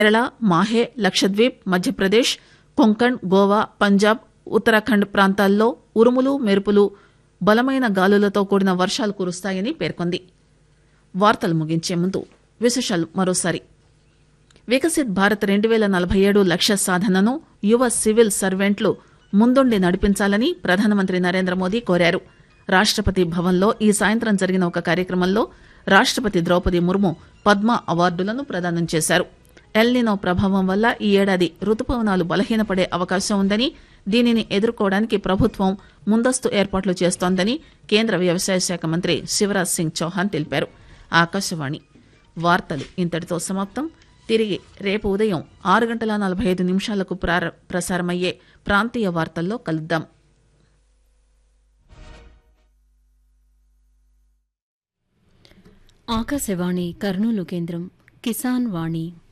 కేరళ మాహే లక్షద్వీప్ మధ్యప్రదేశ్ కొంకణ్ గోవా పంజాబ్ ఉత్తరాఖండ్ ప్రాంతాల్లో ఉరుములు మెరుపులు బలమైన గాలులతో కూడిన వర్షాలు కురుస్తాయని పేర్కొంది వార్తలు ముగించే ముందు విశేషాలు మరోసారి వికసిత్ భారత్ రెండు పేల నలభై ఏడు లక్ష్య సాధనను యువ సివిల్ సర్వెంట్లు ముందుండి నడిపించాలని ప్రధానమంత్రి నరేంద్ర మోదీ కోరారు రాష్టపతి భవన్లో ఈ సాయంత్రం జరిగిన ఒక కార్యక్రమంలో రాష్టపతి ద్రౌపది ముర్ము పద్మ అవార్డులను ప్రదానం చేశారు ఎల్నినో ప్రభావం వల్ల ఈ ఏడాది రుతుపవనాలు బలహీనపడే అవకాశం ఉందని దీనిని ఎదుర్కోవడానికి ప్రభుత్వం ముందస్తు ఏర్పాట్లు చేస్తోందని కేంద్ర వ్యవసాయ శాఖ మంత్రి శివరాజ్ సింగ్ చౌహాన్ తెలిపారు ఆకాశవాణి వార్తలు ఇంతటితో సమాప్తం తిరిగి రేపు ఉదయం ఆరు గంటల నలభై ఐదు నిమిషాలకు ప్రార- ప్రసారమయ్యే ప్రాంతీయ వార్తల్లో కలుద్దాం ఆకాశవాణి కర్నూలు కేంద్రం కిసాన్ వాణి